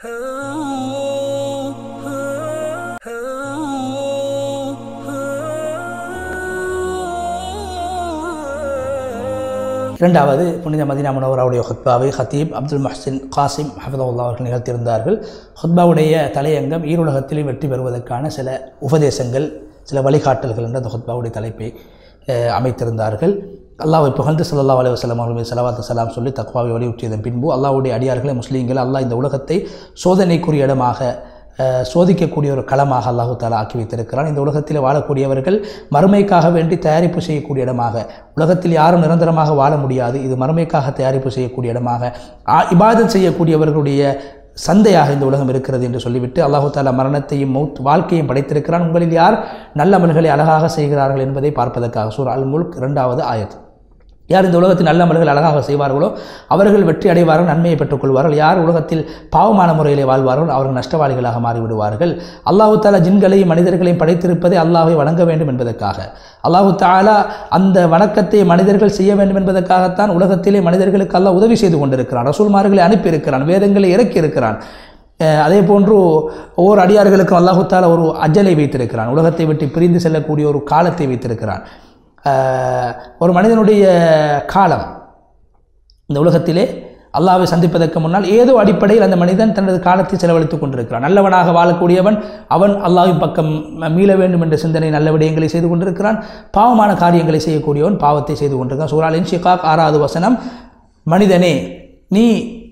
இரண்டாவது புனித மதினா முனவராவுடைய ஹுத்பாவை ஹத்தீப் அப்துல் மஹ்சின் காசிம் ஹஃபதுல்லா அவர்கள் நிகழ்த்தியிருந்தார்கள் ஹுத்பாவுடைய தலையங்கம் ஈருலகத்திலே வெற்றி பெறுவதற்கான சில உபதேசங்கள் சில வழிகாட்டல்கள் என்ற அந்த ஹுத்பாவுடைய தலைப்பை அஹ், அமைத்திருந்தார்கள் அல்லாஹ்வை புகழ்ந்து ஸல்லல்லாஹு அலைஹி வஸல்லம் அவர்கள் மீது ஸலவாத்து ஸலாம் சொல்லி தக்வாவை வலியுறுத்தியதன் பின்பு அல்லாஹ்வுடைய அடியார்களை முஸ்லீம்கள் அல்லாஹ் இந்த உலகத்தை சோதனைக்குரிய இடமாக அஹ், சோதிக்கக்கூடிய ஒரு களமாக அல்லாஹு தாலா ஆக்கி வைத்திருக்கிறான் இந்த உலகத்தில் வாழக்கூடியவர்கள் மறுமைக்காக வேண்டி தயாரிப்பு செய்யக்கூடிய இடமாக உலகத்தில் யாரும் நிரந்தரமாக வாழ முடியாது இது மறுமைக்காக தயாரிப்பு செய்யக்கூடிய இடமாக ஆ- இபாதத் செய்யக்கூடியவர்களுடைய சந்தையாக இந்த உலகம் இருக்கிறது என்று சொல்லிவிட்டு அல்லாஹு தாலா மரணத்தையும் மௌத் வாழ்க்கையும் படைத்திருக்கிறான் உங்களில் யார் நல்ல அமல்களை அழகாக செய்கிறார்கள் என்பதை பார்ப்பதற்காக சூர் அல் முல்க் இரண்டாவது ஆயத் யார் இந்த உலகத்தில் நல்ல அமல்கள் அழகாக செய்வார்களோ அவர்கள் வெற்றி அடைவார்கள் நன்மையை பெற்றுக்கொள்வார்கள் யார் உலகத்தில் பாவமான முறையிலே வாழ்வார்கள் அவர்கள் நஷ்டவாளிகளாக மாறிவிடுவார்கள் அல்லாஹு தாலா ஜின்களையும் மனிதர்களையும் படைத்திருப்பதை அல்லாஹை வணங்க வேண்டும் என்பதற்காக அல்லாஹு தாலா அந்த வணக்கத்தை மனிதர்கள் செய்ய வேண்டும் என்பதற்காகத்தான் உலகத்திலே மனிதர்களுக்கு அல்லாஹ் உதவி செய்து கொண்டிருக்கிறான் ரசூல்மார்களை அனுப்பியிருக்கிறான் வேதங்களை இறக்கி இருக்கிறான் அஹ் அதே போன்று ஒவ்வொரு அடியார்களுக்கும் அல்லாஹு தாலா ஒரு அஜலை வைத்திருக்கிறான் உலகத்தை விட்டு பிரிந்து செல்லக்கூடிய ஒரு காலத்தை வைத்திருக்கிறான் அஹ் ஒரு மனிதனுடைய காலம் இந்த உலகத்திலே அல்லாஹ்வை சந்திப்பதற்கு முன்னால் ஏதோ அடிப்படையில் அந்த மனிதன் தனது காலத்தை செலவழித்துக் கொண்டிருக்கிறான் நல்லவனாக வாழக்கூடியவன் அவன் அல்லாஹ்வின் பக்கம் மீள வேண்டும் என்ற சிந்தனை நல்ல விடயங்களை செய்து கொண்டிருக்கிறான் பாவமான காரியங்களை செய்யக்கூடியவன் பாவத்தை செய்து கொண்டிருக்கிறான் சூரால் இன்ஷிகாக் ஆறாவது வசனம் மனிதனே நீ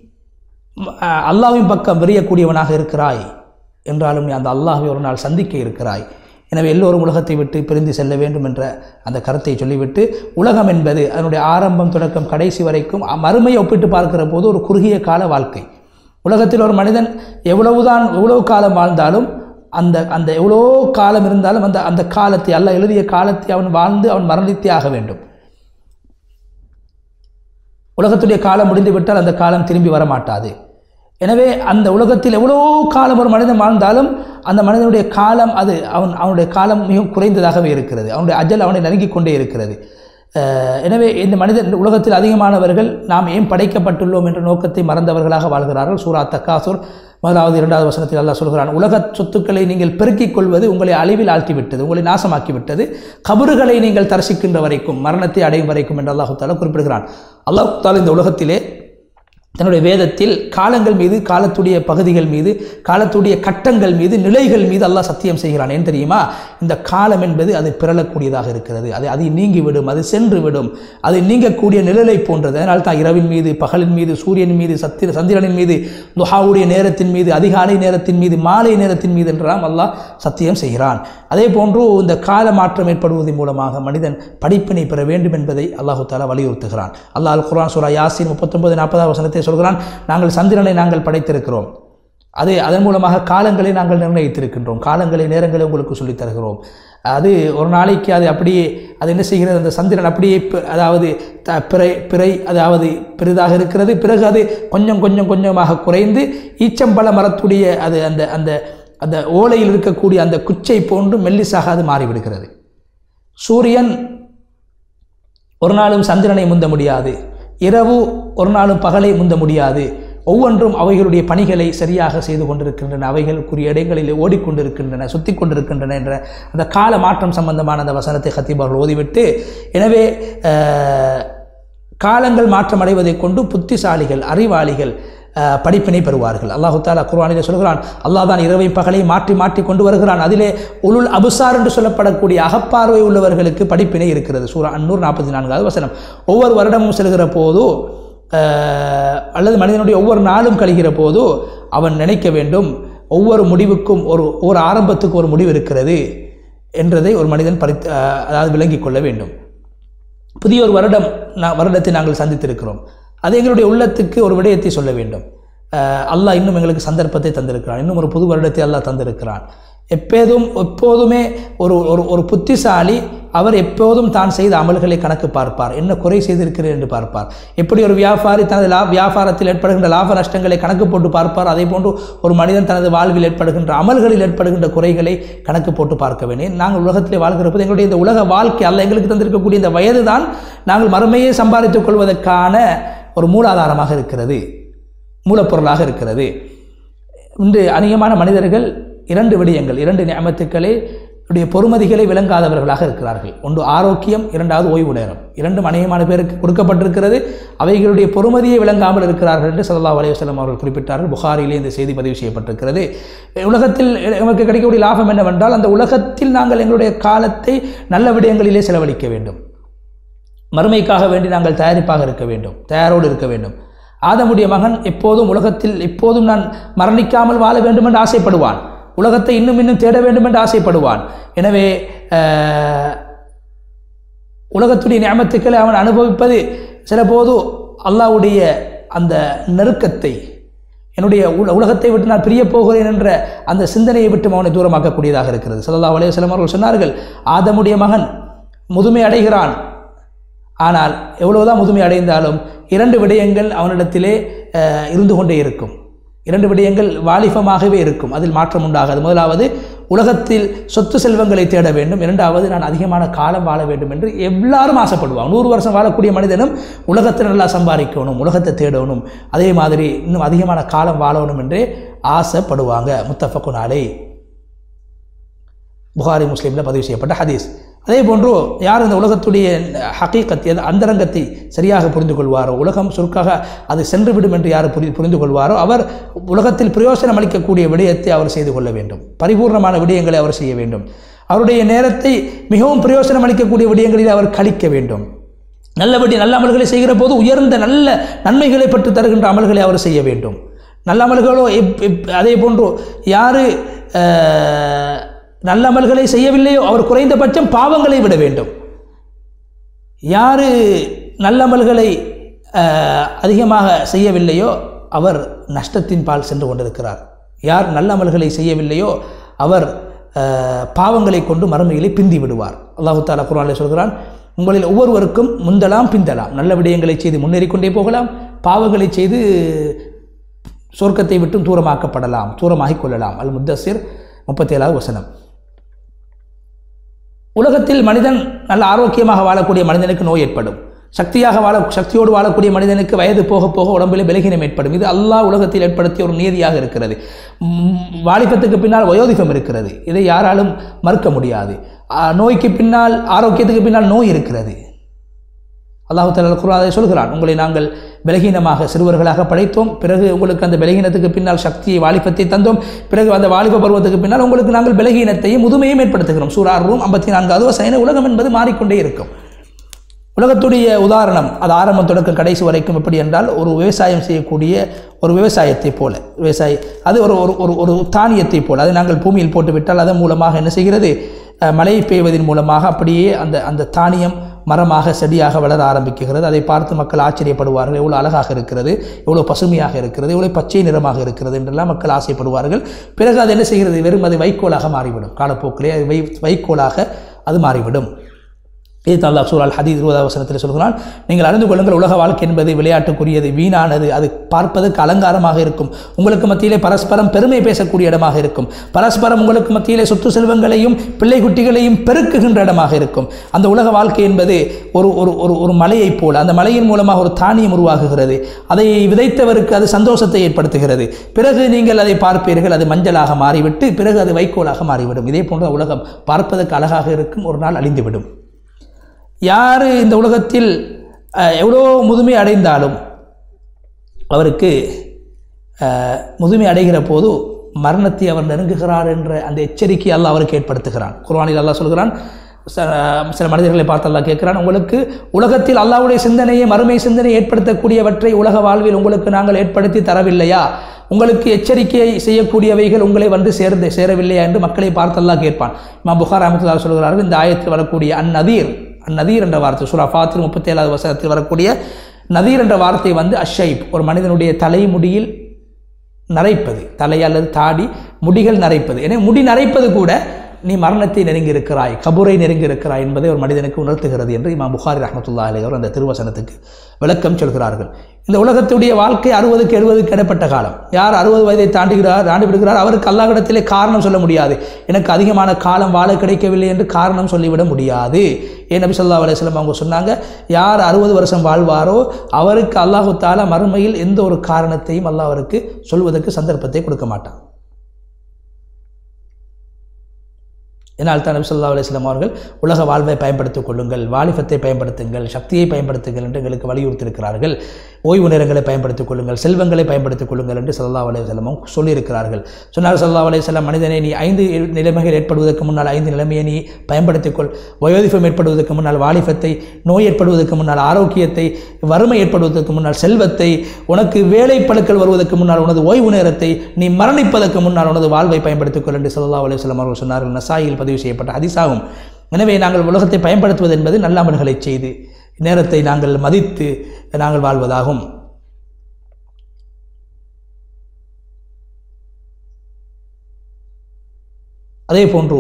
ம், அஹ், அல்லாஹ்வின் பக்கம் விரியக்கூடியவனாக இருக்கிறாய் என்றாலும் நீ அந்த அல்லாஹ்வை ஒரு நாள் சந்திக்க இருக்கிறாய் எனவே எல்லோரும் உலகத்தை விட்டு பிரிந்து செல்ல வேண்டும் என்ற அந்த கருத்தை சொல்லிவிட்டு உலகம் என்பது அதனுடைய ஆரம்பம் தொடக்கம் கடைசி வரைக்கும் அ- மறுமையை ஒப்பிட்டு பார்க்கிற போது ஒரு குறுகிய கால வாழ்க்கை உலகத்தில் ஒரு மனிதன் எவ்வளவுதான் எவ்வளவு காலம் வாழ்ந்தாலும் அந்த அந்த எவ்வளோ காலம் இருந்தாலும் அந்த அந்த காலத்தை அல்லாஹ் எழுதிய காலத்தை அவன் வாழ்ந்து அவன் மரணித்தே ஆக வேண்டும் உலகத்துடைய காலம் முடிந்து விட்டால் அந்த காலம் திரும்பி வர மாட்டாது எனவே அந்த உலகத்தில் எவ்வளோ காலம் ஒரு மனிதன் வாழ்ந்தாலும் அந்த மனிதனுடைய காலம் அது அவன் அவனுடைய காலம் மிகவும் குறைந்ததாகவே இருக்கிறது அவனுடைய அஜல் அவனை நெருங்கிக் கொண்டே இருக்கிறது அஹ் எனவே இந்த மனிதன் இந்த உலகத்தில் அதிகமானவர்கள் நாம் ஏன் படைக்கப்பட்டுள்ளோம் என்ற நோக்கத்தை மறந்தவர்களாக வாழ்கிறார்கள் சூரா தக்காசூர் முதலாவது இரண்டாவது வசனத்தில் அல்லாஹ் சொல்கிறான் உலக சொத்துக்களை நீங்கள் பெருக்கிக் கொள்வது உங்களை அழிவில் ஆழ்த்திவிட்டது உங்களை நாசமாக்கிவிட்டது கபறுகளை நீங்கள் தரிசிக்கின்ற வரைக்கும் மரணத்தை அடையும் வரைக்கும் என்று அல்லாஹு தாலா குறிப்பிடுகிறான் அல்லாஹு தாலா இந்த உலகத்திலே தன்னுடைய வேதத்தில் காலங்கள் மீது காலத்துடைய பகுதிகள் மீது காலத்துடைய கட்டங்கள் மீது நிலைகள் மீது அல்லாஹ் சத்தியம் செய்கிறான் ஏன் தெரியுமா இந்த காலம் என்பது அது பிறழக்கூடியதாக இருக்கிறது அது அதை நீங்கிவிடும் அது சென்று விடும் அது நீங்கக்கூடிய நிழலை போன்றது அதனால் தான் இரவின் மீது பகலின் மீது சூரியன் மீது சத்திர சந்திரனின் மீது துஹாவுடைய நேரத்தின் மீது அதிகாலை நேரத்தின் மீது மாலை நேரத்தின் மீது என்றெல்லாம் அல்லாஹ் சத்தியம் செய்கிறான் அதே போன்று இந்த கால மாற்றம் ஏற்படுவதன் மூலமாக மனிதன் படிப்பினை பெற வேண்டும் என்பதை அல்லாஹு தாலா வலியுறுத்துகிறான் அல்லாஹ் அல் குர்ஆன் சூரா யாசின் முப்பத்தொன்பது நாற்பதாவது வசனத்தை சொல்கிறான் நாங்கள் சந்திரனை நாங்கள் படைத்திருக்கிறோம் அது அதன் மூலமாக காலங்களை நாங்கள் நிர்ணயித்திருக்கின்றோம் காலங்களை நேரங்களை உங்களுக்கு சொல்லித் தருகிறோம் அது ஒரு நாளைக்கு அது அப்படியே அது என்ன செய்கிறது அந்த சந்திரன் அப்படியே பி- அதாவது த பிறை பிறை அதாவது பெரிதாக இருக்கிறது பிறகு அது கொஞ்சம் கொஞ்சம் கொஞ்சமாக குறைந்து ஈச்சம்பழ மரத்துடைய அது அந்த அந்த அந்த ஓலையில் இருக்கக்கூடிய அந்த குச்சை போன்று மெல்லிசாக அது மாறிவிடுகிறது சூரியன் ஒரு நாளும் சந்திரனை முந்த முடியாது இரவு ஒரு நாளும் பகலை முந்த முடியாது ஒவ்வொன்றும் அவைகளுடைய பணிகளை சரியாக செய்து கொண்டிருக்கின்றன அவைகளுக்குரிய இடங்களில் ஓடிக்கொண்டிருக்கின்றன சுற்றி கொண்டிருக்கின்றன என்ற அந்த கால மாற்றம் சம்பந்தமான அந்த வசனத்தை ஹத்தீப் அவர்கள் ஓதிவிட்டு எனவே அஹ், காலங்கள் மாற்றம் அடைவதைக் கொண்டு புத்திசாலிகள் அறிவாளிகள் அஹ், படிப்பினை பெறுவார்கள் அல்லாஹு தாலா குர்ஆனிலே சொல்கிறான் அல்லாஹ் தான் இரவை பகலை மாற்றி மாற்றி கொண்டு வருகிறான் அதிலே உலுல் அபுசார் என்று சொல்லப்படக்கூடிய அகப்பார்வை உள்ளவர்களுக்கு படிப்பினை இருக்கிறது சூரா அன்னூர் நாற்பத்தி நான்காவது வசனம் ஒவ்வொரு வருடமும் செல்கிற போது அஹ், அல்லது மனிதனுடைய ஒவ்வொரு நாளும் கழிகிற போது அவன் நினைக்க வேண்டும் ஒவ்வொரு முடிவுக்கும் ஒரு ஒரு ஆரம்பத்துக்கு ஒரு முடிவு இருக்கிறது என்றதை ஒரு மனிதன் பரித் அஹ், அதாவது விளங்கிக் கொள்ள வேண்டும் புதிய ஒரு வருடம் நா- வருடத்தை நாங்கள் சந்தித்திருக்கிறோம் அது எங்களுடைய உள்ளத்துக்கு ஒரு விடயத்தை சொல்ல வேண்டும் அஹ் அல்லாஹ் இன்னும் எங்களுக்கு சந்தர்ப்பத்தை தந்திருக்கிறான் இன்னும் ஒரு புது வருடத்தை அல்லாஹ் தந்திருக்கிறான் எப்போதும் எப்போதுமே ஒரு ஒரு ஒரு புத்திசாலி அவர் எப்போதும் தான் செய்த அமல்களை கணக்கு பார்ப்பார் என்ன குறை செய்திருக்கிறேன் என்று பார்ப்பார் எப்படி ஒரு வியாபாரி தனது லா வியாபாரத்தில் ஏற்படுகின்ற லாப நஷ்டங்களை கணக்கு போட்டு பார்ப்பார் அதே போன்று ஒரு மனிதன் தனது வாழ்வில் ஏற்படுகின்ற அமல்களில் ஏற்படுகின்ற குறைகளை கணக்கு போட்டு பார்க்க வேண்டும் நாங்கள் உலகத்திலே வாழ்கிற போது எங்களுடைய இந்த உலக வாழ்க்கை அல்ல எங்களுக்கு தந்திருக்கக்கூடிய இந்த வயது தான் நாங்கள் மறுமையை சம்பாதித்துக் கொள்வதற்கான ஒரு மூலாதாரமாக இருக்கிறது மூலப்பொருளாக இருக்கிறது இன்று அநேகமான மனிதர்கள் இரண்டு விடயங்கள் இரண்டு நியமத்துக்களே உடைய பொறுமதிகளை விளங்காதவர்களாக இருக்கிறார்கள் ஒன்று ஆரோக்கியம் இரண்டாவது ஓய்வு நேரம் இரண்டும் அநேகமான பேருக்கு கொடுக்கப்பட்டிருக்கிறது அவைகளுடைய பொறுமதியை விளங்காமல் இருக்கிறார்கள் என்று சல்லா அலையுஸ்லம் அவர்கள் குறிப்பிட்டார்கள் புகாரிலே இந்த செய்தி பதிவு செய்யப்பட்டிருக்கிறது உலகத்தில் நமக்கு கிடைக்கக்கூடிய லாபம் என்னவென்றால் அந்த உலகத்தில் நாங்கள் எங்களுடைய காலத்தை நல்ல விடயங்களிலே செலவழிக்க வேண்டும் மறுமைக்காக வேண்டி நாங்கள் தயாரிப்பாக இருக்க வேண்டும் தயாரோடு இருக்க வேண்டும் ஆதமுடைய மகன் எப்போதும் உலகத்தில் எப்போதும் நான் மரணிக்காமல் வாழ வேண்டும் என்று ஆசைப்படுவான் உலகத்தை இன்னும் இன்னும் தேட வேண்டும் என்று ஆசைப்படுவான் எனவே உலகத்துடைய நியமத்துக்களை அவன் அனுபவிப்பது சில போது அல்லாவுடைய அந்த நெருக்கத்தை என்னுடைய உல உலகத்தை விட்டு நான் பிரிய போகிறேன் என்ற அந்த சிந்தனையை விட்டு அவனை தூரமாக்கக்கூடியதாக இருக்கிறது சல்லா அலையம் அவர்கள் சொன்னார்கள் ஆதமுடைய மகன் முதுமை அடைகிறான் ஆனால் எவ்வளவுதான் முதுமை அடைந்தாலும் இரண்டு விடயங்கள் அவனிடத்திலே இருந்து கொண்டே இருக்கும் இரண்டு விடயங்கள் வாலிபமாகவே இருக்கும் அதில் மாற்றம் உண்டாகாது முதலாவது உலகத்தில் சொத்து செல்வங்களை தேட வேண்டும் இரண்டாவது நான் அதிகமான காலம் வாழ வேண்டும் என்று எல்லாரும் ஆசைப்படுவாங்க நூறு வருஷம் வாழக்கூடிய மனிதனும் உலகத்தை நல்லா சம்பாதிக்கணும் உலகத்தை தேடணும் அதே மாதிரி இன்னும் அதிகமான காலம் வாழணும் என்றே ஆசைப்படுவாங்க முத்தஃபக்கு நாளை புகாரி முஸ்லீமில் பதிவு செய்யப்பட்ட ஹதீஸ் அதே போன்று யார் இந்த உலகத்துடைய ஹக்கீக்கத்தை அந்தரங்கத்தை சரியாக புரிந்து கொள்வாரோ உலகம் சுருக்காக அது சென்றுவிடும் என்று யார் புரி புரிந்து கொள்வாரோ அவர் உலகத்தில் பிரயோசனம் அளிக்கக்கூடிய விடயத்தை அவர் செய்து கொள்ள வேண்டும் பரிபூர்ணமான விடயங்களை அவர் செய்ய வேண்டும் அவருடைய நேரத்தை மிகவும் பிரயோசனம் அளிக்கக்கூடிய விடயங்களில் அவர் கழிக்க வேண்டும் நல்லபடி நல்ல அமல்களை செய்கிற போது உயர்ந்த நல்ல நன்மைகளை பெற்று தருகின்ற அமல்களை அவர் செய்ய வேண்டும் நல்ல அமல்களோ அதே போன்று யார் நல்ல அமல்களை செய்யவில்லையோ அவர் குறைந்தபட்சம் பாவங்களை விட வேண்டும் யார் நல்லமல்களை அதிகமாக செய்யவில்லையோ அவர் நஷ்டத்தின் பால் சென்று கொண்டிருக்கிறார் யார் நல்லமல்களை செய்யவில்லையோ அவர் பாவங்களை கொண்டு மறுமையிலே பிந்தி விடுவார் அல்லாஹு தாலா குரானில் சொல்கிறான் உங்களில் ஒவ்வொருவருக்கும் முந்தலாம் பிந்தலாம் நல்ல விடயங்களை செய்து முன்னேறிக்கொண்டே போகலாம் பாவங்களை செய்து சொர்க்கத்தை விட்டும் தூரமாக்கப்படலாம் தூரமாகிக் கொள்ளலாம் அல் முத்தசிர் முப்பத்தேழாவது வசனம் உலகத்தில் மனிதன் நல்ல ஆரோக்கியமாக வாழக்கூடிய மனிதனுக்கு நோய் ஏற்படும் சக்தியாக வாழ சக்தியோடு வாழக்கூடிய மனிதனுக்கு வயது போக போக உடம்பில் பலகீனம் ஏற்படும் இது அல்லாஹ் உலகத்தில் ஏற்படுத்திய ஒரு நீதியாக இருக்கிறது வாலிபத்துக்கு பின்னால் வயோதிகம் இருக்கிறது இதை யாராலும் மறுக்க முடியாது நோய்க்கு பின்னால் ஆரோக்கியத்துக்கு பின்னால் நோய் இருக்கிறது அல்லாஹு தலா குராதை சொல்கிறான் உங்களை நாங்கள் பலகீனமாக சிறுவர்களாக படைத்தோம் பிறகு உங்களுக்கு அந்த பலகீனத்துக்கு பின்னால் சக்தியை வாலிபத்தை தந்தோம் பிறகு அந்த வாலிப பருவத்துக்கு பின்னால் உங்களுக்கு நாங்கள் பலகீனத்தையும் முதுமையும் ஏற்படுத்துகிறோம் சூறார் ரூம் ஐம்பத்தி நான்காவது வசைன உலகம் என்பது மாறிக்கொண்டே இருக்கும் உலகத்துடைய உதாரணம் அது ஆரம்பம் தொடக்கம் கடைசி வரைக்கும் எப்படி என்றால் ஒரு விவசாயம் செய்யக்கூடிய ஒரு விவசாயத்தை போல விவசாயி அது ஒரு ஒரு ஒரு ஒரு தானியத்தை போல அதை நாங்கள் பூமியில் போட்டு விட்டால் அதன் மூலமாக என்ன செய்கிறது மழை பெய்வதன் மூலமாக அப்படியே அந்த அந்த தானியம் மரமாக செடியாக வளர ஆரம்பிக்கிறது அதை பார்த்து மக்கள் ஆச்சரியப்படுவார்கள் எவ்வளோ அழகாக இருக்கிறது எவ்வளோ பசுமையாக இருக்கிறது எவ்வளோ பச்சை நிறமாக இருக்கிறது என்றெல்லாம் மக்கள் ஆசைப்படுவார்கள் பிறகு அது என்ன செய்கிறது வெறும் அது வைக்கோலாக மாறிவிடும் காலப்போக்கிலே அது வை வைக்கோலாக அது மாறிவிடும் இது அல்லாஹ் சூரால் ஹதீத் இருபதாவது வசனத்தில் சொல்கிறான் நீங்கள் அறிந்து கொள்ளுங்கள் உலக வாழ்க்கை என்பது விளையாட்டுக்குரியது வீணானது அது பார்ப்பதற்கு அலங்காரமாக இருக்கும் உங்களுக்கு மத்தியிலே பரஸ்பரம் பெருமை பேசக்கூடிய இடமாக இருக்கும் பரஸ்பரம் உங்களுக்கு மத்தியிலே சொத்து செல்வங்களையும் பிள்ளை குட்டிகளையும் பெருக்குகின்ற இடமாக இருக்கும் அந்த உலக வாழ்க்கை என்பது ஒரு ஒரு ஒரு ஒரு மலையைப் போல அந்த மலையின் மூலமாக ஒரு தானியம் உருவாகுகிறது அதை விதைத்தவருக்கு அது சந்தோஷத்தை ஏற்படுத்துகிறது பிறகு நீங்கள் அதை பார்ப்பீர்கள் அது மஞ்சளாக மாறிவிட்டு பிறகு அது வைக்கோலாக மாறிவிடும் இதே போன்ற உலகம் பார்ப்பதற்கு அழகாக இருக்கும் ஒரு நாள் அழிந்துவிடும் யார் இந்த உலகத்தில் எவ்வளோ முதுமை அடைந்தாலும் அவருக்கு முதுமை அடைகிற போது மரணத்தை அவர் நெருங்குகிறார் என்ற அந்த எச்சரிக்கை அல்ல அவருக்கு ஏற்படுத்துகிறான் குர்வானில் அல்லா சொல்கிறான் சில மனிதர்களை பார்த்து அல்லா கேட்கிறான் உங்களுக்கு உலகத்தில் அல்லாவுடைய சிந்தனையை மறுமை சிந்தனை ஏற்படுத்தக்கூடியவற்றை உலக வாழ்வில் உங்களுக்கு நாங்கள் ஏற்படுத்தி தரவில்லையா உங்களுக்கு எச்சரிக்கையை செய்யக்கூடியவைகள் உங்களை வந்து சேர்ந்து சேரவில்லையா என்று மக்களை பார்த்தல்லா கேட்பான் மா புகார் அஹமத்துல்லா சொல்கிறார்கள் இந்த ஆயத்தில் வரக்கூடிய அந்நதீர் நதீர் என்ற வார்த்தை சுரா ஃபாத்திர் முப்பத்தி ஏழாவது வசனத்தில் வரக்கூடிய நதீர் என்ற வார்த்தை வந்து அஷைப் ஒரு மனிதனுடைய தலைமுடியில் நரைப்பது தலை அல்லது தாடி முடிகள் நரைப்பது எனவே முடி நரைப்பது கூட நீ மரணத்தை நெருங்கி இருக்கிறாய் கபூரை நெருங்கி இருக்கிறாய் என்பதை ஒரு மனிதனுக்கு உணர்த்துகிறது என்று இமா புகாரி ரஹமத்துல்லா அலைவர் அந்த திருவசனத்துக்கு விளக்கம் சொல்கிறார்கள் இந்த உலகத்துடைய வாழ்க்கை அறுபதுக்கு எழுபதுக்கு இடப்பட்ட காலம் யார் அறுபது வயதை தாண்டுகிறார் தாண்டி விடுகிறார் அவருக்கு அல்லாஹிடத்திலே காரணம் சொல்ல முடியாது எனக்கு அதிகமான காலம் வாழ கிடைக்கவில்லை என்று காரணம் சொல்லிவிட முடியாது ஏன் நபி ஸல்லல்லாஹு அலைஹி வஸல்லம் அவங்க சொன்னாங்க யார் அறுபது வருஷம் வாழ்வாரோ அவருக்கு அல்லாஹு தாலா மறுமையில் எந்த ஒரு காரணத்தையும் அல்லாஹ் அவருக்கு சொல்வதற்கு சந்தர்ப்பத்தை கொடுக்க மாட்டான் இதனால் தான் நபி ஸல்லல்லாஹு அலைஹி வஸல்லம் அவர்கள் உலக வாழ்வை பயன்படுத்திக் கொள்ளுங்கள் வாலிபத்தை பயன்படுத்துங்கள் சக்தியை பயன்படுத்துங்கள் என்று எங்களுக்கு வலியுறுத்தியிருக்கிறார்கள் ஓய்வு நேரங்களை பயன்படுத்திக் கொள்ளுங்கள் செல்வங்களை பயன்படுத்திக் கொள்ளுங்கள் என்று ஸல்லல்லாஹு அலைஹி வஸல்லம் சொல்லியிருக்கிறார்கள் சொன்னார் ஸல்லல்லாஹு அலைஹி வஸல்லம் மனிதனை நீ ஐந்து நிலைமைகள் ஏற்படுவதற்கு முன்னால் ஐந்து நிலைமையை நீ பயன்படுத்திக் கொள் வயோதிபம் ஏற்படுவதற்கு முன்னால் வாலிபத்தை நோய் ஏற்படுவதற்கு முன்னால் ஆரோக்கியத்தை வறுமை ஏற்படுவதற்கு முன்னால் செல்வத்தை உனக்கு வேலை பழுக்கள் வருவதற்கு முன்னால் உனது ஓய்வு நேரத்தை நீ மரணிப்பதற்கு முன்னால் உனது வாழ்வை பயன்படுத்திக் கொள் என்று ஸல்லல்லாஹு அலைஹி வஸல்லம் அவர்கள் சொன்னார்கள் நசாயில் பதிவு செய்யப்பட்ட ஹதீஸாகும் எனவே நாங்கள் உலகத்தை பயன்படுத்துவது என்பது நல்ல அமல்களை செய்து நேரத்தை நாங்கள் மதித்து நாங்கள் வாழ்வதாகும் அதே போன்று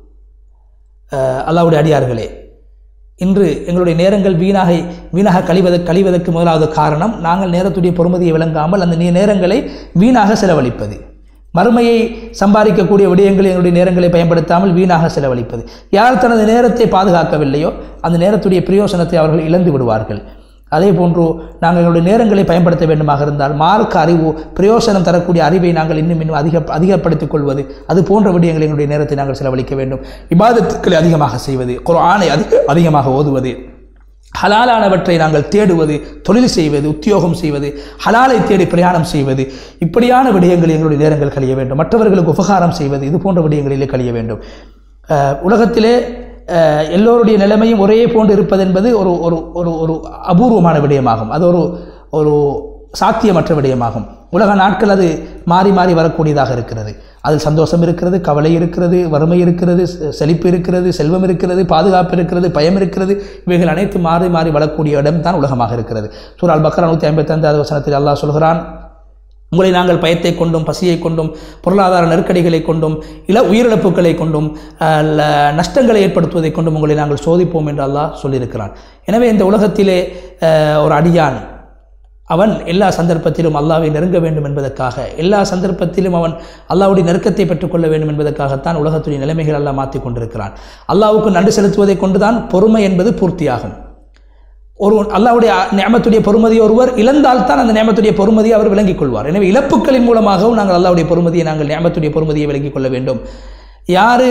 அஹ், அல்லாஹ்வுடைய அடியார்களே இன்று எங்களுடைய நேரங்கள் வீணாக வீணாக கழிவத கழிவதற்கு முதலாவது காரணம் நாங்கள் நேரத்துடைய பொறுமதியை விளங்காமல் அந்த நே- நேரங்களை வீணாக செலவழிப்பது மறுமையை சம்பாதிக்கக்கூடிய விடயங்களை எங்களுடைய நேரங்களை பயன்படுத்தாமல் வீணாக செலவழிப்பது யார் தனது நேரத்தை பாதுகாக்கவில்லையோ அந்த நேரத்துடைய பிரயோசனத்தை அவர்கள் இழந்து விடுவார்கள் அதே போன்று நாங்கள் எங்களுடைய நேரங்களை பயன்படுத்த வேண்டுமாக இருந்தால் மார்க்க அறிவு பிரயோசனம் தரக்கூடிய அறிவை நாங்கள் இன்னும் இன்னும் அதிக அதிகப்படுத்திக் கொள்வது அது போன்ற விடயங்களை எங்களுடைய நேரத்தை நாங்கள் செலவழிக்க வேண்டும் இபாதத்துக்களை அதிகமாக செய்வது குர்ஆனை அதிக அதிகமாக ஓதுவது ஹலாலானவற்றை நாங்கள் தேடுவது தொழில் செய்வது உத்தியோகம் செய்வது ஹலாலை தேடி பிரயாணம் செய்வது இப்படியான விடயங்கள் எங்களுடைய நேரங்கள் கழிய வேண்டும் மற்றவர்களுக்கு உபகாரம் செய்வது இது போன்ற விடயங்களிலே கழிய வேண்டும் அஹ், உலகத்திலே அஹ், எல்லோருடைய நிலைமையும் ஒரே போன்று இருப்பது என்பது ஒரு ஒரு ஒரு ஒரு அபூர்வமான விடயமாகும் அது ஒரு ஒரு சாத்தியமற்ற விடயமாகும் உலக நாட்கள் அது மாறி மாறி வரக்கூடியதாக இருக்கிறது அதில் சந்தோஷம் இருக்கிறது கவலை இருக்கிறது வறுமை இருக்கிறது செ- செழிப்பு இருக்கிறது செல்வம் இருக்கிறது பாதுகாப்பு இருக்கிறது பயம் இருக்கிறது இவைகள் அனைத்து மாறி மாறி வரக்கூடிய இடம் தான் உலகமாக இருக்கிறது சூரால் பக்ரா நூற்றி ஐம்பத்தைந்தாவது வசனத்தில் அல்லாஹ் சொல்கிறான் உங்களை நாங்கள் பயத்தை கொண்டும் பசியை கொண்டும் பொருளாதார நெருக்கடிகளை கொண்டும் இல உயிரிழப்புகளை கொண்டும் அஹ், ல- நஷ்டங்களை ஏற்படுத்துவதை கொண்டும் உங்களை நாங்கள் சோதிப்போம் என்று அல்லாஹ் சொல்லியிருக்கிறான் எனவே இந்த உலகத்திலே அஹ், ஒரு அடியான் அவன் எல்லா சந்தர்ப்பத்திலும் அல்லாவை நெருங்க வேண்டும் என்பதற்காக எல்லா சந்தர்ப்பத்திலும் அவன் அல்லாவுடைய நெருக்கத்தை பெற்றுக்கொள்ள வேண்டும் என்பதற்காகத்தான் உலகத்துடைய நிலைமைகள் அல்லாஹ் மாற்றிக் கொண்டிருக்கிறான் அல்லாவுக்கு நன்றி செலுத்துவதை கொண்டுதான் பொறுமை என்பது பூர்த்தியாகும் ஒரு அல்லாவுடைய நியமத்துடைய பொறுமதி ஒருவர் இழந்தால் தான் அந்த நியமத்துடைய பொறுமதியை அவர் விளங்கிக் கொள்வார் எனவே இழப்புகளின் மூலமாகவும் நாங்கள் அல்லாவுடைய பொறுமதியை நாங்கள் நியமத்துடைய பொறுமதியை விளங்கிக் கொள்ள வேண்டும் யாரு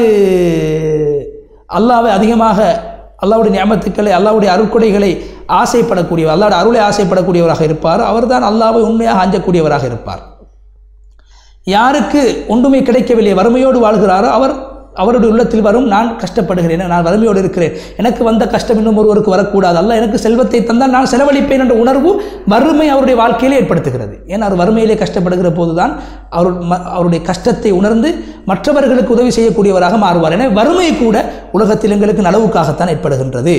அல்லாவை அதிகமாக அல்லாவுடைய நியமத்துக்களை அல்லாவுடைய அருட்கொடைகளை ஆசைப்படக்கூடியவர் அல்லாவுடைய அருளை ஆசைப்படக்கூடியவராக இருப்பார் அவர்தான் அல்லாவை உண்மையாக அஞ்சக்கூடியவராக இருப்பார் யாருக்கு ஒன்றுமே கிடைக்கவில்லை வறுமையோடு வாழ்கிறாரோ அவர் அவருடைய உள்ளத்தில் வரும் நான் கஷ்டப்படுகிறேன் நான் வறுமையோடு இருக்கிறேன் எனக்கு வந்த கஷ்டம் இன்னும் ஒருவருக்கு வரக்கூடாது அல்ல எனக்கு செல்வத்தை தந்தால் நான் செலவழிப்பேன் என்ற உணர்வு வறுமை அவருடைய வாழ்க்கையிலே ஏற்படுத்துகிறது ஏன்னா அவர் வறுமையிலே கஷ்டப்படுகிற போதுதான் அவர் ம- அவருடைய கஷ்டத்தை உணர்ந்து மற்றவர்களுக்கு உதவி செய்யக்கூடியவராக மாறுவார் எனவே வறுமை கூட உலகத்தில் எங்களுக்கு நலவுக்காகத்தான் ஏற்படுகின்றது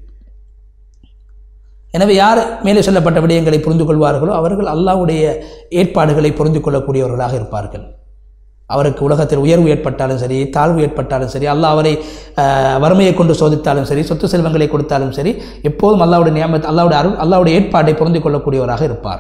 எனவே யார் மேலே சொல்லப்பட்ட விடயங்களை புரிந்து கொள்வார்களோ அவர்கள் அல்லாஹ்வுடைய ஏற்பாடுகளை புரிந்து கொள்ளக்கூடியவர்களாக இருப்பார்கள் அவருக்கு உலகத்தில் உயர்வு ஏற்பட்டாலும் சரி தாழ்வு ஏற்பட்டாலும் சரி அல்லாஹ் அவரை அஹ், வறுமையை கொண்டு சோதித்தாலும் சரி சொத்து செல்வங்களை கொடுத்தாலும் சரி எப்போதும் அல்லாவுடைய நியமத் அல்லாவுடைய அருள் அல்லாவுடைய ஏற்பாட்டை புரிந்து கொள்ளக்கூடியவராக இருப்பார்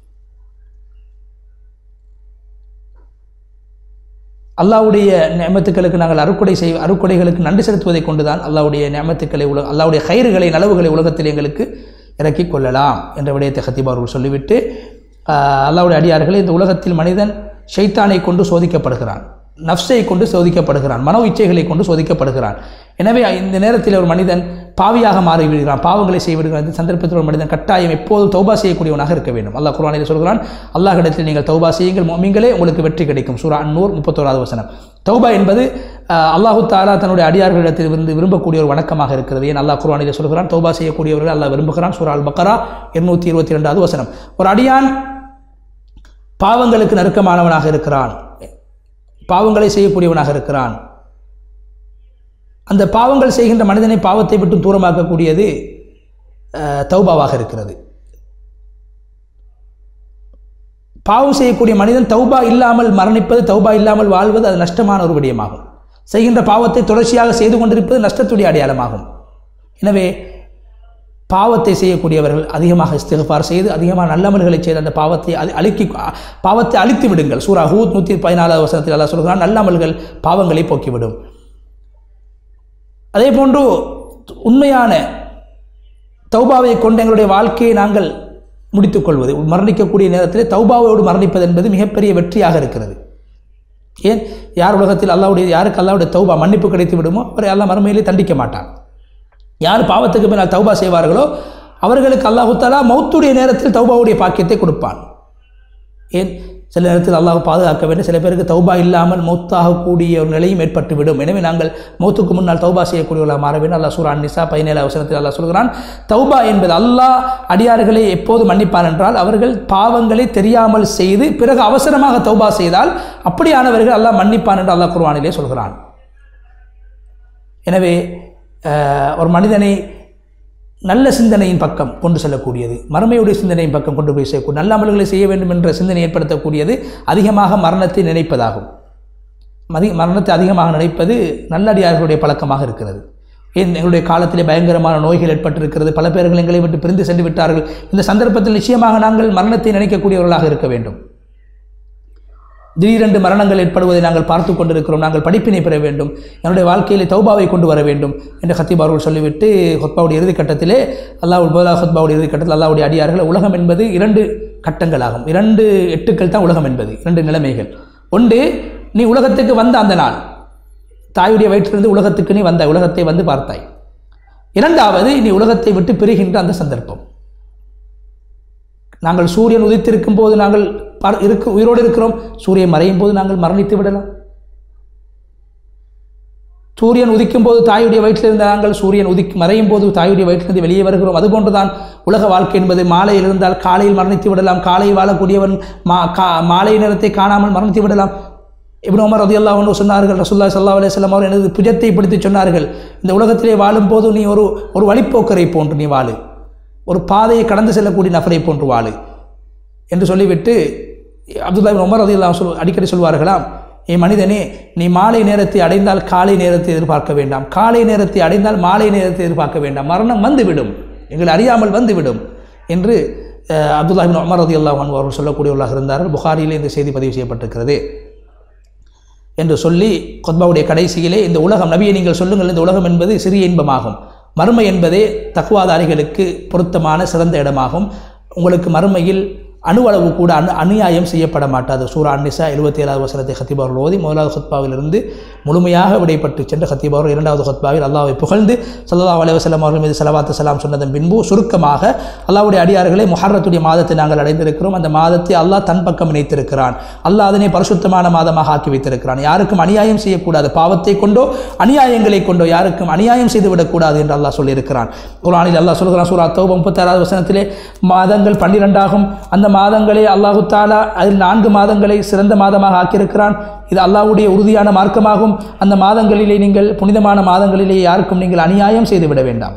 அல்லாவுடைய நியமத்துக்களுக்கு நாங்கள் அருக்குடை செய் அருக்குடைகளுக்கு நன்றி செலுத்துவதை கொண்டுதான் அல்லாவுடைய நியமத்துக்களை உல அல்லாவுடைய கயிறுகளை நலவுகளை உலகத்தில் எங்களுக்கு இறக்கிக் கொள்ளலாம் என்ற விடயத்தை ஹத்தீப் அவர்கள் சொல்லிவிட்டு ஆஹ், அல்லாவுடைய அடியார்களே இந்த உலகத்தில் மனிதன் ஷைத்தானை கொண்டு சோதிக்கப்படுகிறான் நஃப்ஸை கொண்டு சோதிக்கப்படுகிறான் மனோ இச்சைகளை கொண்டு சோதிக்கப்படுகிறான் எனவே இந்த நேரத்தில் ஒரு மனிதன் பாவியாக மாறி விடுகிறான் பாவங்களை செய்ய விடுகிறான் இந்த சந்தர்ப்பத்தில் ஒரு மனிதன் கட்டாயம் எப்போதும் தௌபா செய்யக்கூடியவனாக இருக்க வேண்டும் அல்லாஹ் குர்ஆனில் சொல்கிறான் அல்லாஹ்விடத்தில் நீங்கள் தௌபா செய்யுங்கள் மொமிங்களே உங்களுக்கு வெற்றி கிடைக்கும் சூரா அன்னூர் முப்பத்தோராவது வசனம் தௌபா என்பது அஹ், அல்லாஹு தாலா தன்னுடைய அடியார்களிடத்தில் இருந்து விரும்பக்கூடிய ஒரு வணக்கமாக இருக்கிறது ஏன் அல்லாஹ் குர்ஆனில் சொல்கிறான் தௌபா செய்யக்கூடியவர்கள் அல்லாஹ் விரும்புகிறான் சூரா அல் பக்கரா இருநூத்தி இருபத்தி ரெண்டாவது வசனம் ஒரு அடியான் பாவங்களுக்கு நெருக்கமானவனாக இருக்கிறான் பாவங்களை செய்யக்கூடியவனாக இருக்கிறான் அந்த பாவங்கள் செய்கின்ற மனிதனை பாவத்தை விட்டு தூரமாக்கக்கூடியது அஹ், தௌபாவாக இருக்கிறது பாவம் செய்யக்கூடிய மனிதன் தௌபா இல்லாமல் மரணிப்பது தௌபா இல்லாமல் வாழ்வது அது நஷ்டமான ஒரு விடயமாகும் செய்கின்ற பாவத்தை தொடர்ச்சியாக செய்து கொண்டிருப்பது நஷ்டத்துடைய அடையாளமாகும் எனவே பாவத்தை செய்யக்கூடியவர்கள் அதிகமாக இஸ்திகஃபார் செய்து அதிகமாக நல்லமல்களை செய்து அந்த பாவத்தை அழி- அழிக்கி பாவத்தை அழித்து விடுங்கள் சூரா ஹூத் நூற்றி பதினாலாவது வசனத்தில் அல்லாஹ் சொல்கிறான் நல்லமல்கள் பாவங்களை போக்கிவிடும் அதே போன்று உண்மையான தௌபாவை கொண்டு எங்களுடைய வாழ்க்கையை நாங்கள் முடித்துக்கொள்வது மரணிக்கக்கூடிய நேரத்தில் தௌபாவோடு மரணிப்பது என்பது மிகப்பெரிய வெற்றியாக இருக்கிறது ஏன் யார் உலகத்தில் அல்லாவுடைய யாருக்கு அல்லாவுடைய தௌபா மன்னிப்பு கிடைத்து விடுமோ அவரை அல்லாஹ் மறுமையிலே தண்டிக்க மாட்டான் யார் பாவத்துக்கு பின்னால் தௌபா செய்வார்களோ அவர்களுக்கு அல்லாஹு தாலா மௌத்துடைய நேரத்தில் தௌபாவுடைய பாக்கியத்தை கொடுப்பான் ஏன் சில நேரத்தில் அல்லாஹ் பாதுகாக்க வேண்டும் சில பேருக்கு தௌபா இல்லாமல் மௌத்தாகக்கூடிய ஒரு நிலையும் ஏற்பட்டு விடும் எனவே நாங்கள் மௌத்துக்கு முன்னால் தௌபா செய்யக்கூடியவர்களாக மாற வேண்டும் அல்லாஹ் சூரா நிசா பதினேழு அவசரத்தில் அல்லாஹ் சொல்கிறான் தௌபா என்பது அல்லாஹ் அடியார்களை எப்போது மன்னிப்பான் என்றால் அவர்கள் பாவங்களை தெரியாமல் செய்து பிறகு அவசரமாக தௌபா செய்தால் அப்படியானவர்கள் அல்லாஹ் மன்னிப்பான் என்று அல்லாஹ் குர்ஆனிலே சொல்கிறான் எனவே அஹ், ஒரு மனிதனை நல்ல சிந்தனையின் பக்கம் கொண்டு செல்லக்கூடியது மறுமையுடைய சிந்தனையின் பக்கம் கொண்டு போய் செய்யக்கூடிய நல்ல அமல்களை செய்ய வேண்டும் என்ற சிந்தனை ஏற்படுத்தக்கூடியது அதிகமாக மரணத்தை நினைப்பதாகும் மதி மரணத்தை அதிகமாக நினைப்பது நல்லடியார்களுடைய பழக்கமாக இருக்கிறது ஏன் எங்களுடைய காலத்திலே பயங்கரமான நோய்கள் ஏற்பட்டிருக்கிறது பல பேர்கள் எங்களை விட்டு பிரிந்து சென்று விட்டார்கள் இந்த சந்தர்ப்பத்தில் நிச்சயமாக நாங்கள் மரணத்தை நினைக்கக்கூடியவர்களாக இருக்க வேண்டும் திடீரென்று மரணங்கள் ஏற்படுவதை நாங்கள் பார்த்து கொண்டிருக்கிறோம் நாங்கள் படிப்பினை பெற வேண்டும் என்னுடைய வாழ்க்கையிலே தௌபாவை கொண்டு வர வேண்டும் என்று ஹத்தீப் அவர்கள் சொல்லிவிட்டு ஹொத்பாவுடைய இறுதி கட்டத்திலே அல்லாஹ் முதலாவது ஹொத்பாவுடைய இறுதி கட்டத்தில் அல்லாவுடைய அடியார்கள் உலகம் என்பது இரண்டு கட்டங்களாகும் இரண்டு எட்டுக்கள் தான் உலகம் என்பது இரண்டு நிலைமைகள் ஒன்று நீ உலகத்துக்கு வந்த அந்த நாள் தாயுடைய வயிற்றிலிருந்து உலகத்துக்கு நீ வந்த உலகத்தை வந்து பார்த்தாய் இரண்டாவது நீ உலகத்தை விட்டு பிரிகின்ற அந்த சந்தர்ப்பம் நாங்கள் சூரியன் உதித்திருக்கும் போது நாங்கள் பர- இருக்கு உயிரோடு இருக்கிறோம் சூரியன் மறையும் போது நாங்கள் மரணித்து விடலாம் சூரியன் உதிக்கும் போது தாயுடைய வயிற்றில் இருந்த நாங்கள் சூரியன் உதிக் மறையும் போது தாயுடைய வயிற்றிலிருந்து வெளியே வருகிறோம் அதுபோன்றுதான் உலக வாழ்க்கை என்பது மாலையில் இருந்தால் காலையில் மரணித்து விடலாம் காலையில் வாழக்கூடியவன் மா கா மாலை நேரத்தை காணாமல் மரணித்து விடலாம் இப்னு உமர் ரதியல்லாஹு அன்ஹு சொன்னார்கள் ரசூல்லா ஸல்லல்லாஹு அலைஹி வஸல்லம் அவர் எனது புஜத்தை பிடித்து சொன்னார்கள் இந்த உலகத்திலே வாழும்போது நீ ஒரு ஒரு வழிப்போக்கரை போன்று நீ வாழு ஒரு பாதையை கடந்து செல்லக்கூடிய நபரை போன்று வாழு என்று சொல்லிவிட்டு அப்துல்லா இப்னு உமர் ரதியல்லாஹு சொல் அடிக்கடி சொல்வார்களாம் ஏ மனிதனே நீ மாலை நேரத்தை அடைந்தால் காலை நேரத்தை எதிர்பார்க்க வேண்டாம் காலை நேரத்தை அடைந்தால் மாலை நேரத்தை எதிர்பார்க்க வேண்டாம் மரணம் வந்துவிடும் எங்களை அறியாமல் வந்துவிடும் என்று அஹ், அப்துல்லா இப்னு உமர் ரதியல்லாஹு அன்ஹு அவர்கள் சொல்லக்கூடியவர்களாக இருந்தார்கள் புகாரியிலே இந்த செய்தி பதிவு செய்யப்பட்டிருக்கிறது என்று சொல்லி கொத்பாவுடைய கடைசியிலே இந்த உலகம் நபியை நீங்கள் சொல்லுங்கள் இந்த உலகம் என்பது சிறிய இன்பமாகும் மறுமை என்பதே தக்குவாதாரிகளுக்கு பொருத்தமான சிறந்த இடமாகும் உங்களுக்கு மறுமையில் அணுவளவு கூட அணு அநியாயம் செய்யப்பட மாட்டாது சூரா அன்னிசா எழுபத்தி ஏழாவது வசனத்தை ஹத்தீப் அவர்கள் ஓதி முதலாவது ஹத்பாவிலிருந்து முழுமையாக விடைபட்டு சென்ற ஹத்தீப் அவர்கள் இரண்டாவது ஹத்பாவில் அல்லாஹ்வை புகழ்ந்து சல்லல்லாஹு அலைஹி வஸல்லம் அவர்கள் மீது சலவாத்து சலாம் சொன்னதன் பின்பு சுருக்கமாக அல்லாஹ்வுடைய அடியார்களை முஹர்ரத்துடைய மாதத்தை நாங்கள் அடைந்திருக்கிறோம் அந்த மாதத்தை அல்லாஹ் தன் பக்கம் இணைத்திருக்கிறான் அல்லாஹ் அதனை பரிசுத்தமான மாதமாக ஆக்கி வைத்திருக்கிறான் யாருக்கும் அநியாயம் செய்யக்கூடாது பாவத்தை கொண்டோ அநியாயங்களை கொண்டோ யாருக்கும் அநியாயம் செய்துவிடக்கூடாது என்று அல்லாஹ் சொல்லியிருக்கிறான் குர்ஆனில் அல்லாஹ் சொல்கிறான் சூரா தௌபா முப்பத்தாறாவது வசனத்திலே மாதங்கள் பன்னிரெண்டாகும் அந்த மாதங்களே அல்லாஹு தாலா அதில் நான்கு மாதங்களை சிறந்த மாதமாக ஆக்கியிருக்கிறான் இது அல்லாஹ்வுடைய உறுதியான மார்க்கமாகும் அந்த மாதங்களிலே நீங்கள் புனிதமான மாதங்களிலே யாருக்கும் நீங்கள் அநியாயம் செய்துவிட வேண்டாம்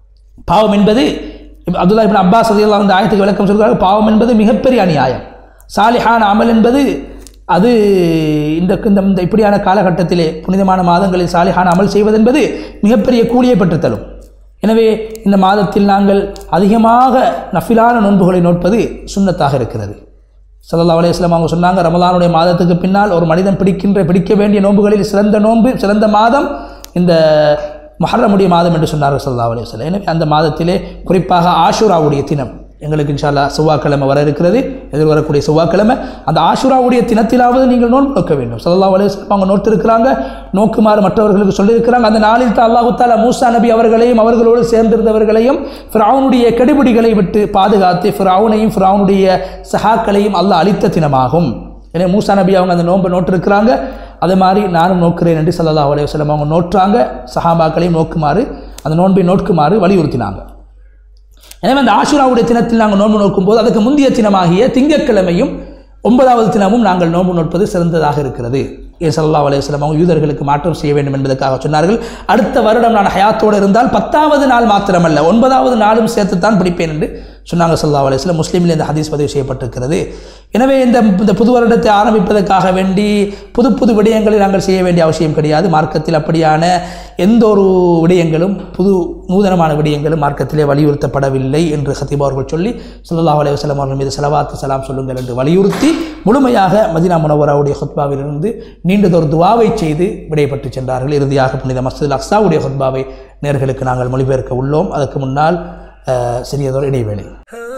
பாவம் என்பது இப் அப்துல்லா இப்னு அப்பாஸ் ரலியல்லாஹு அந்த ஆயத்துக்கு விளக்கம் சொல்கிறார்கள் பாவம் என்பது மிகப்பெரிய அநியாயம் சாலிஹான அமல் என்பது அது இந்த இந்த இந்த இப்படியான காலகட்டத்திலே புனிதமான மாதங்களில் சாலிஹான அமல் செய்வதென்பது மிகப்பெரிய கூலியை பெற்றுத்தரும் எனவே இந்த மாதத்தில் நாங்கள் அதிகமாக நஃபிலான நோன்புகளை நோட்பது சுன்னத்தாக இருக்கிறது ஸல்லல்லாஹு அலைஹி வஸல்லம் அவங்க சொன்னாங்க ரமலானுடைய மாதத்துக்கு பின்னால் ஒரு மனிதன் பிடிக்கின்ற பிடிக்க வேண்டிய நோன்புகளில் சிறந்த நோன்பு சிறந்த மாதம் இந்த முஹர்ரமுடைய மாதம் என்று சொன்னார்கள் ஸல்லல்லாஹு அலைஹி வஸல்லம் எனவே அந்த மாதத்திலே குறிப்பாக ஆஷூராவுடைய தினம் எங்களுக்கு இன்ஷால்லா செவ்வாய்க்கிழமை வர இருக்கிறது எதிர்வரக்கூடிய செவ்வாய்க்கிழமை அந்த ஆஷுராவுடைய தினத்திலாவது நீங்கள் நோன்பு நோக்க வேண்டும் ஸல்லல்லாஹு அலைஹி வஸல்லம் அவங்க நோட்டிருக்கிறாங்க நோக்குமாறு மற்றவர்களுக்கு சொல்லியிருக்கிறாங்க அந்த நாளில் தான் அல்லாஹு தாலா மூசா நபி அவர்களையும் அவர்களோடு சேர்ந்திருந்தவர்களையும் ஃபிரௌனுடைய கெடுபிடிகளை விட்டு பாதுகாத்து ஃபிரௌனையும் ஃபிரௌனுடைய சஹாக்களையும் அல்லாஹ் அளித்த தினமாகும் எனவே மூசா நபி அவங்க அந்த நோன்பை நோட்டிருக்கிறாங்க அதே மாதிரி நானும் நோக்கிறேன் என்று ஸல்லல்லாஹு அலைஹி வஸல்லம் அவங்க நோற்றாங்க சஹாபாக்களையும் நோக்குமாறு அந்த நோன்பை நோக்குமாறு வலியுறுத்தினாங்க எனவே அந்த ஆஷுராவுடைய தினத்தில் நாங்கள் நோன்பு நோக்கும்போது அதுக்கு முந்தைய தினமாகிய திங்கட்கிழமையும் ஒன்பதாவது தினமும் நாங்கள் நோன்பு நோட்பது சிறந்ததாக இருக்கிறது ஏன் சல்லா அலையம் அவங்க யூதர்களுக்கு மாற்றம் செய்ய வேண்டும் என்பதற்காக சொன்னார்கள் அடுத்த வருடம் நான் ஹயாத்தோடு இருந்தால் பத்தாவது நாள் மாத்திரமல்ல ஒன்பதாவது நாளும் சேர்த்துத்தான் பிடிப்பேன் என்று சொன்னாங்க சல்லா அலிஸ்லாம் முஸ்லீமில் இந்த ஹதீஸ் பதிவு செய்யப்பட்டிருக்கிறது எனவே இந்த இந்த புது வருடத்தை ஆரம்பிப்பதற்காக வேண்டி புது புது விடயங்களை நாங்கள் செய்ய வேண்டிய அவசியம் கிடையாது மார்க்கத்தில் அப்படியான எந்த ஒரு விடயங்களும் புது நூதனமான விடயங்களும் மார்க்கத்திலே வலியுறுத்தப்படவில்லை என்று ஹத்தீப் அவர்கள் சொல்லி ஸல்லல்லாஹு அலைஹி வஸல்லம் அவர்கள் மீது செலவாத்து சலாம் சொல்லுங்கள் என்று வலியுறுத்தி முழுமையாக மதினா முனவராவுடைய ஹுத்பாவிலிருந்து நீண்டதொரு துவாவை செய்து விடைபெற்று சென்றார்கள் இறுதியாக புனித மஸ்ஜித் அக்ஸாவுடைய ஹுத்பாவை நேர்களுக்கு நாங்கள் மொழிபெயர்க்க உள்ளோம் அதற்கு முன்னால் அஹ், சிறியதொரு இடைவேளை